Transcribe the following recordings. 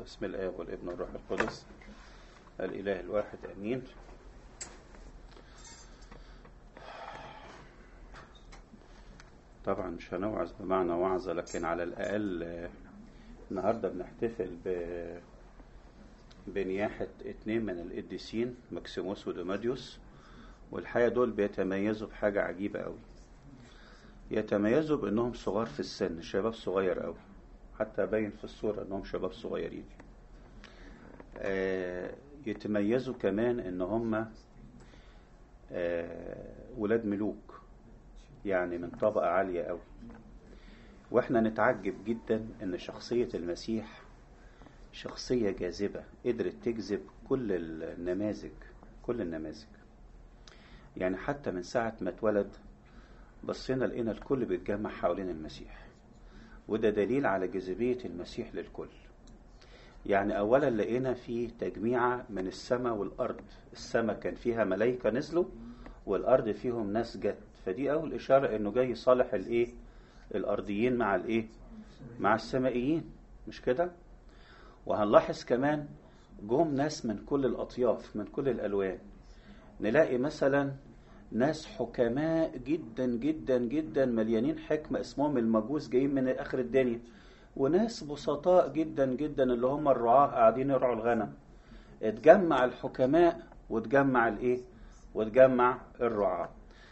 بسم الآب والابن والروح القدس الإله الواحد أمين طبعا مش هنوعظ بمعنى وعظة لكن على الأقل آه، النهاردة بنحتفل ب بنياحة اتنين من القديسين مكسيموس وديماديوس والحقيقة دول بيتميزوا بحاجة عجيبة قوي يتميزوا بأنهم صغار في السن شباب صغير قوي حتى باين في الصورة أنهم شباب صغيرين آه، يتميزوا كمان أن هم آه، ولاد ملوك يعني من طبقة عالية قوي واحنا نتعجب جدا ان شخصية المسيح شخصية جاذبة قدرت تجذب كل النماذج كل النماذج يعني حتى من ساعة ما اتولد بصينا لقينا الكل بيتجمع حوالين المسيح وده دليل على جاذبية المسيح للكل يعني أولا لقينا في تجميعة من السماء والأرض السماء كان فيها ملائكة نزلوا والأرض فيهم ناس جت فدي أول إشارة إنه جاي يصالح الإيه الأرضيين مع الإيه مع السمائيين مش كده وهنلاحظ كمان جم ناس من كل الأطياف من كل الألوان نلاقي مثلا ناس حكماء جدا جدا جدا مليانين حكمة اسمهم المجوس جايين من آخر الدنيا وناس بسطاء جدا جدا اللي هم الرعاة قاعدين يرعوا الغنم اتجمع الحكماء وتجمع الايه وتجمع الرعاة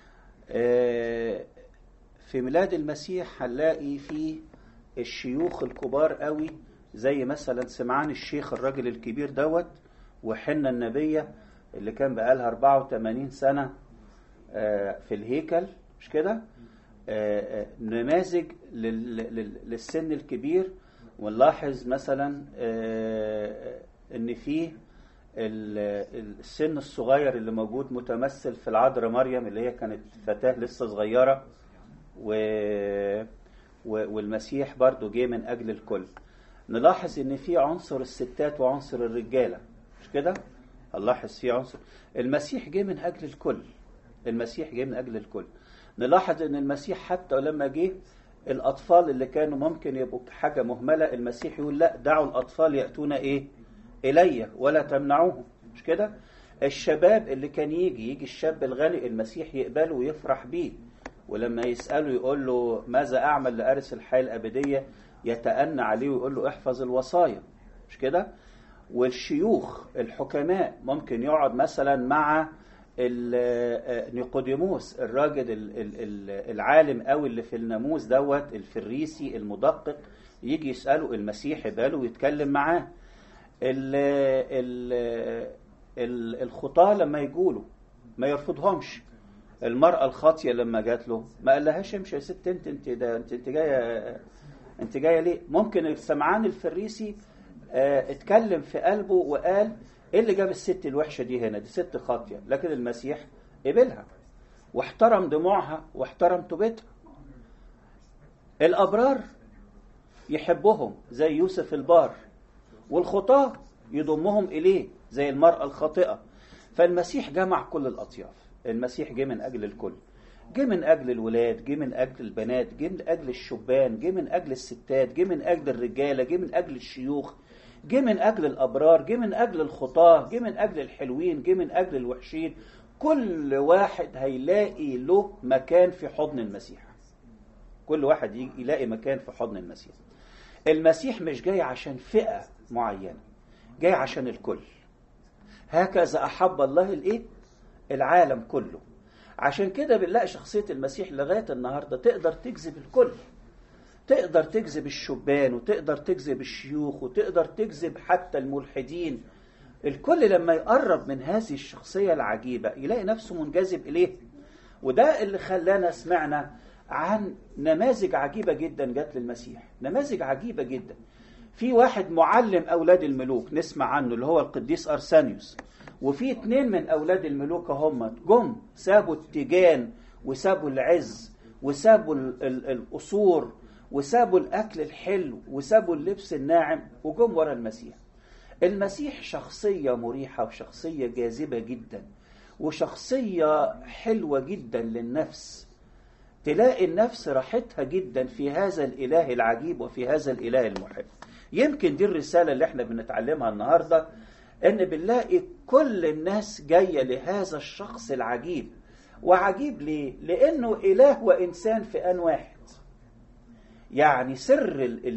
آه، في ميلاد المسيح هنلاقي فيه الشيوخ الكبار قوي زي مثلا سمعان الشيخ الراجل الكبير دوت وحنة النبية اللي كان بقالها 84 سنة آه، في الهيكل مش كده آه، آه، نماذج لل- لل- للسن الكبير ونلاحظ مثلا آه، ان فيه ال- السن الصغير اللي موجود متمثل في العذراء مريم اللي هي كانت فتاة لسه صغيرة و... و... والمسيح برضو جه من أجل الكل نلاحظ ان في عنصر الستات وعنصر الرجالة مش كده نلاحظ في عنصر المسيح جه من أجل الكل المسيح جه من أجل الكل نلاحظ ان المسيح حتى لما جه الأطفال اللي كانوا ممكن يبقوا حاجة مهملة المسيح يقول لا دعوا الأطفال يأتون إيه إلي ولا تمنعوهم مش كده الشباب اللي كان يجي يجي الشاب الغني المسيح يقبله ويفرح بيه ولما يسأله يقول له ماذا أعمل لأرث الحياة الأبدية يتأنى عليه ويقول له احفظ الوصايا مش كده والشيوخ الحكماء ممكن يقعد مثلا مع ال- نيقوديموس الراجل ال- ال- ال- العالم قوي اللي في الناموس دوت الفريسي المدقق يجي يسأله المسيح يباله ويتكلم معاه ال ال ال الخطاة لما يقولوا ما يرفضهمش المرأة الخاطية لما جات له ما قالهاش امشي يا ست انت انت ده انت انت جايه انت جايه ليه؟ ممكن السمعان الفريسي اه اتكلم في قلبه وقال ايه اللي جاب الست الوحشه دي هنا؟ دي ست خاطيه، لكن المسيح قبلها واحترم دموعها واحترم توبتها. الابرار يحبهم زي يوسف البار والخطاة يضمهم إليه زي المرأة الخاطئة فالمسيح جمع كل الأطياف المسيح جه من أجل الكل جه من أجل الولاد جه من أجل البنات جه من أجل الشبان جه من أجل الستات جه من أجل الرجالة جه من أجل الشيوخ جه من أجل الأبرار جه من أجل الخطاة جه من أجل الحلوين جه من أجل الوحشين كل واحد هيلاقي له مكان في حضن المسيح كل واحد يجي- يلاقي مكان في حضن المسيح المسيح مش جاي عشان فئة معينة جاي عشان الكل هكذا أحب الله الإيه؟ العالم كله عشان كده بنلاقي شخصية المسيح لغاية النهاردة تقدر تجذب الكل تقدر تجذب الشبان وتقدر تجذب الشيوخ وتقدر تجذب حتى الملحدين الكل لما يقرب من هذه الشخصية العجيبة يلاقي نفسه منجذب إليه وده اللي خلانا سمعنا عن نماذج عجيبة جدا جت للمسيح نماذج عجيبة جدا في واحد معلم أولاد الملوك نسمع عنه اللي هو القديس أرسانيوس وفي اتنين من أولاد الملوك هم جم سابوا التيجان وسابوا العز وسابوا ال- ال- القصور وسابوا الأكل الحلو وسابوا اللبس الناعم وجم ورا المسيح المسيح شخصية مريحة وشخصية جاذبة جدا وشخصية حلوة جدا للنفس تلاقي النفس راحتها جدا في هذا الإله العجيب وفي هذا الإله المحب يمكن دي الرسالة اللي احنا بنتعلمها النهاردة ان بنلاقي كل الناس جاية لهذا الشخص العجيب وعجيب ليه؟ لانه اله وانسان في ان واحد يعني سر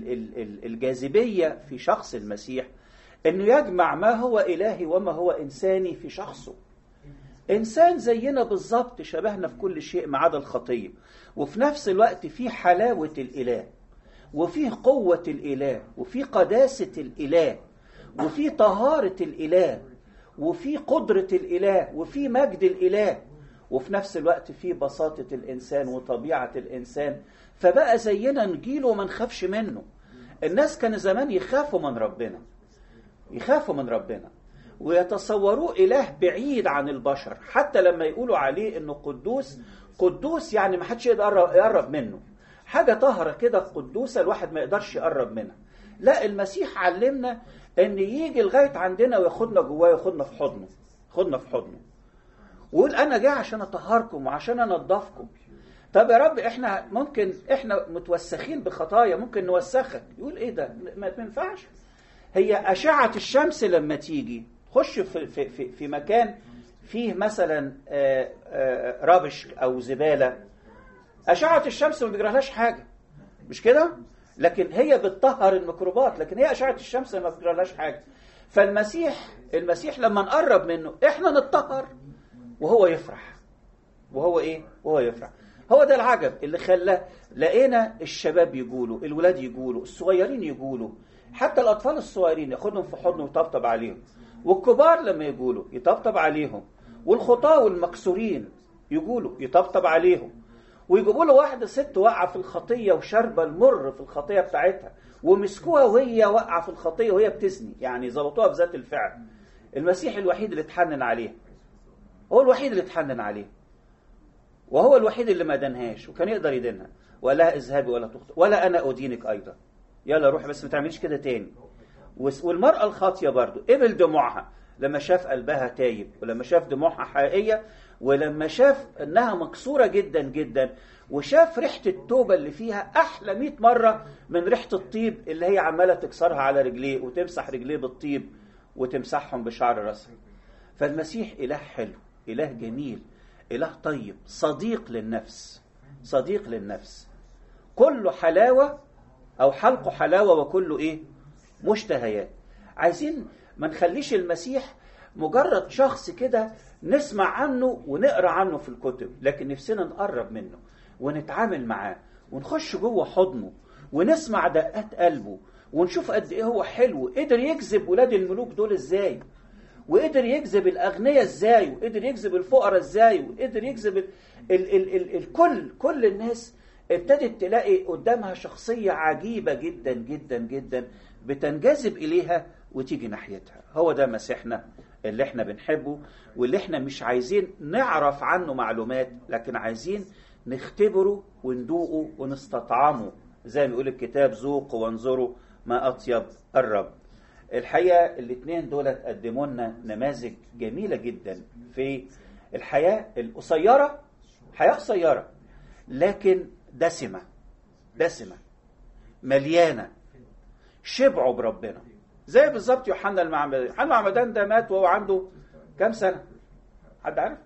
الجاذبية في شخص المسيح انه يجمع ما هو الهي وما هو انساني في شخصه انسان زينا بالظبط شبهنا في كل شيء ما عدا الخطيه وفي نفس الوقت في حلاوه الاله وفي قوه الاله وفي قداسه الاله وفي طهاره الاله وفي قدره الاله وفي مجد الاله وفي نفس الوقت في بساطه الانسان وطبيعه الانسان فبقى زينا نجيله وما نخافش منه الناس كان زمان يخافوا من ربنا يخافوا من ربنا ويتصوروه إله بعيد عن البشر حتى لما يقولوا عليه إنه قدوس قدوس يعني ما حدش يقدر يقرب منه حاجة طهرة كده قدوسة الواحد ما يقدرش يقرب منها لا المسيح علمنا ان يجي لغاية عندنا وياخدنا جواه وياخدنا في حضنه خدنا في حضنه ويقول انا جاي عشان اطهركم وعشان انضفكم طب يا رب احنا ممكن احنا متوسخين بخطايا ممكن نوسخك يقول ايه ده ما ينفعش هي اشعة الشمس لما تيجي خش في, في, في, في مكان فيه مثلا رابش او زبالة اشعة الشمس ما بيجرالهاش حاجة مش كده لكن هي بتطهر الميكروبات لكن هي اشعة الشمس ما بيجرالهاش حاجة فالمسيح المسيح لما نقرب منه احنا نتطهر وهو يفرح وهو ايه وهو يفرح هو ده العجب اللي خلاه لقينا الشباب يقولوا الولاد يقولوا الصغيرين يقولوا حتى الاطفال الصغيرين ياخدهم في حضنه ويطبطب عليهم والكبار لما يقولوا يطبطب عليهم والخطاه والمكسورين يقولوا يطبطب عليهم ويجيبوا له واحده ست واقعه في الخطيه وشاربه المر في الخطيه بتاعتها ومسكوها وهي واقعه في الخطيه وهي بتزني يعني ظبطوها بذات الفعل المسيح الوحيد اللي اتحنن عليها هو الوحيد اللي اتحنن عليها وهو الوحيد اللي ما دنهاش وكان يقدر يدينها ولا اذهبي ولا تخطئ ولا انا ادينك ايضا يلا روح بس ما تعمليش كده تاني والمرأة الخاطية برضو قبل دموعها لما شاف قلبها تايب ولما شاف دموعها حقيقية ولما شاف انها مكسورة جدا جدا وشاف ريحة التوبة اللي فيها أحلى مئة مرة من ريحة الطيب اللي هي عمالة تكسرها على رجليه وتمسح رجليه بالطيب وتمسحهم بشعر راسها فالمسيح إله حلو إله جميل إله طيب صديق للنفس صديق للنفس كله حلاوة أو حلقه حلاوة وكله إيه مشتهيات عايزين ما نخليش المسيح مجرد شخص كده نسمع عنه ونقرا عنه في الكتب لكن نفسنا نقرب منه ونتعامل معاه ونخش جوه حضنه ونسمع دقات قلبه ونشوف قد ايه هو حلو قدر يجذب ولاد الملوك دول ازاي وقدر يجذب الاغنياء ازاي وقدر يجذب الفقراء ازاي وقدر يجذب ال ال ال ال الكل كل الناس ابتدت تلاقي قدامها شخصية عجيبة جدا جدا جدا بتنجذب إليها وتيجي ناحيتها هو ده مسيحنا اللي احنا بنحبه واللي احنا مش عايزين نعرف عنه معلومات لكن عايزين نختبره وندوقه ونستطعمه زي ما يقول الكتاب ذوقوا وانظروا ما أطيب الرب الحقيقة الاثنين دول قدموا لنا نماذج جميلة جدا في الحياة القصيرة حياة قصيرة لكن دسمة دسمة مليانة شبعوا بربنا زي بالظبط يوحنا المعمدان يوحنا المعمدان ده مات وهو عنده كام سنة حد عارف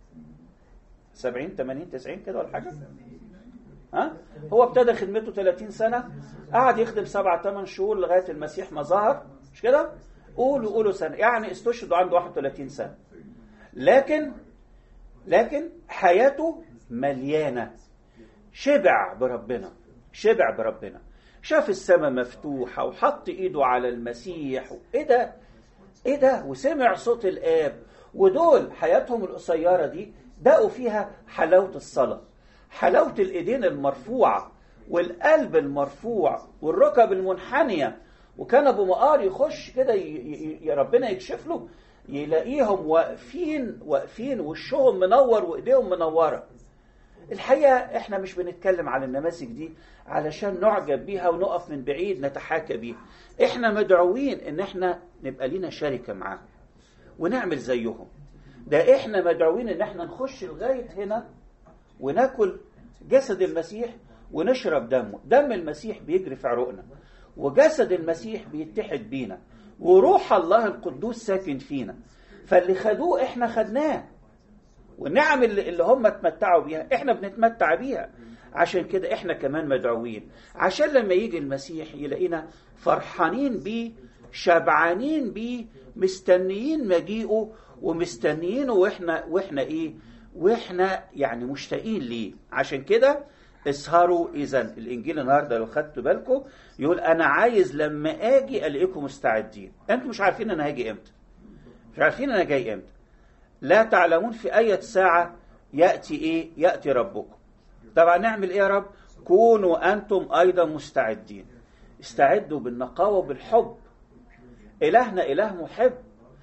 70 80 90 كده ولا حاجة ها هو ابتدى خدمته 30 سنة قعد يخدم سبعة 8 شهور لغاية المسيح ما ظهر مش كده قولوا قولوا سنة يعني استشهد عنده 31 سنة لكن لكن حياته مليانة شبع بربنا شبع بربنا شاف السماء مفتوحة وحط ايده على المسيح ايه ده ايه ده وسمع صوت الاب ودول حياتهم القصيرة دي دقوا فيها حلاوة الصلاة حلاوة الايدين المرفوعة والقلب المرفوع والركب المنحنية وكان ابو مقار يخش كده ي... ربنا يكشف له يلاقيهم واقفين واقفين وشهم منور وايديهم منوره الحقيقه احنا مش بنتكلم على النماذج دي علشان نعجب بيها ونقف من بعيد نتحاكى بيها احنا مدعوين ان احنا نبقى لينا شركه معاهم ونعمل زيهم ده احنا مدعوين ان احنا نخش لغايه هنا وناكل جسد المسيح ونشرب دمه دم المسيح بيجري في عروقنا وجسد المسيح بيتحد بينا وروح الله القدوس ساكن فينا فاللي خدوه احنا خدناه والنعم اللي, اللي هم اتمتعوا بيها احنا بنتمتع بيها عشان كده احنا كمان مدعوين عشان لما يجي المسيح يلاقينا فرحانين بيه شبعانين بيه مستنيين مجيئه ومستنيينه واحنا واحنا ايه واحنا يعني مشتاقين ليه عشان كده اسهروا اذا الانجيل النهارده لو خدتوا بالكم يقول انا عايز لما اجي الاقيكم مستعدين انتوا مش عارفين انا هاجي امتى مش عارفين انا جاي امتى لا تعلمون في اية ساعة يأتي ايه يأتي ربكم طبعا نعمل ايه يا رب كونوا انتم ايضا مستعدين استعدوا بالنقاوة وبالحب الهنا اله محب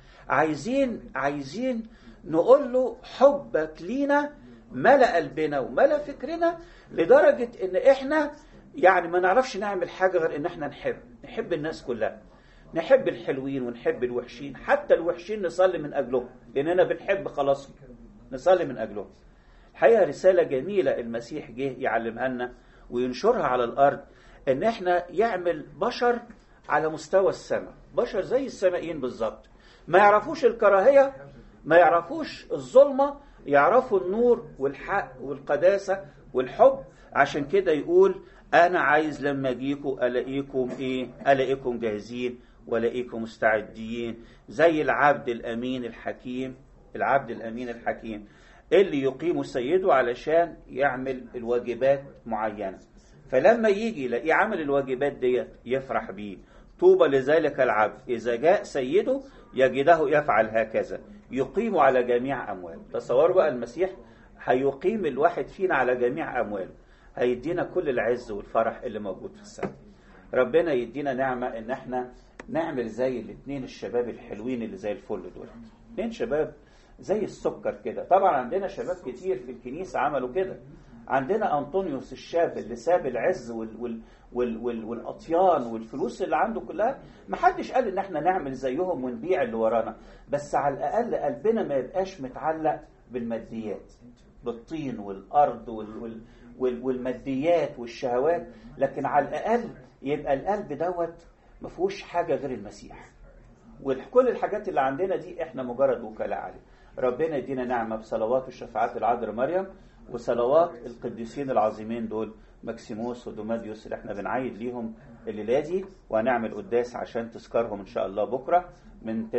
عايزين عايزين نقول له حبك لينا ملأ قلبنا وملأ فكرنا لدرجة ان احنا يعني ما نعرفش نعمل حاجة غير ان احنا نحب نحب الناس كلها نحب الحلوين ونحب الوحشين حتى الوحشين نصلي من أجلهم لأننا بنحب خلاص نصلي من أجلهم الحقيقة رسالة جميلة المسيح جه يعلمها لنا وينشرها على الأرض إن إحنا يعمل بشر على مستوى السماء بشر زي السمائيين بالظبط ما يعرفوش الكراهية ما يعرفوش الظلمة يعرفوا النور والحق والقداسة والحب عشان كده يقول أنا عايز لما أجيكم ألاقيكم إيه ألاقيكم جاهزين ولاقيكم مستعدين زي العبد الأمين الحكيم العبد الأمين الحكيم اللي يقيم سيده علشان يعمل الواجبات معينة فلما يجي يلاقيه عمل الواجبات ديت يفرح بيه طوبى لذلك العبد إذا جاء سيده يجده يفعل هكذا يقيم على جميع أمواله تصوروا بقى المسيح هيقيم الواحد فينا على جميع أمواله هيدينا كل العز والفرح اللي موجود في السماء ربنا يدينا نعمة ان احنا نعمل زي الاثنين الشباب الحلوين اللي زي الفل دول اثنين شباب زي السكر كده طبعا عندنا شباب كتير في الكنيسة عملوا كده عندنا أنطونيوس الشاب اللي ساب العز وال وال وال وال والأطيان والفلوس اللي عنده كلها ما حدش قال إن احنا نعمل زيهم ونبيع اللي ورانا بس على الأقل قلبنا ما يبقاش متعلق بالماديات بالطين والأرض وال وال وال والماديات والشهوات لكن على الأقل يبقى القلب دوت ما فيهوش حاجة غير المسيح وكل الحاجات اللي عندنا دي احنا مجرد وكلاء عليه ربنا يدينا نعمة بصلوات والشفاعات العذراء مريم وصلوات القديسين العظيمين دول مكسيموس ودوماديوس اللي احنا بنعيد ليهم الليلة دي وهنعمل قداس عشان تذكرهم ان شاء الله بكرة من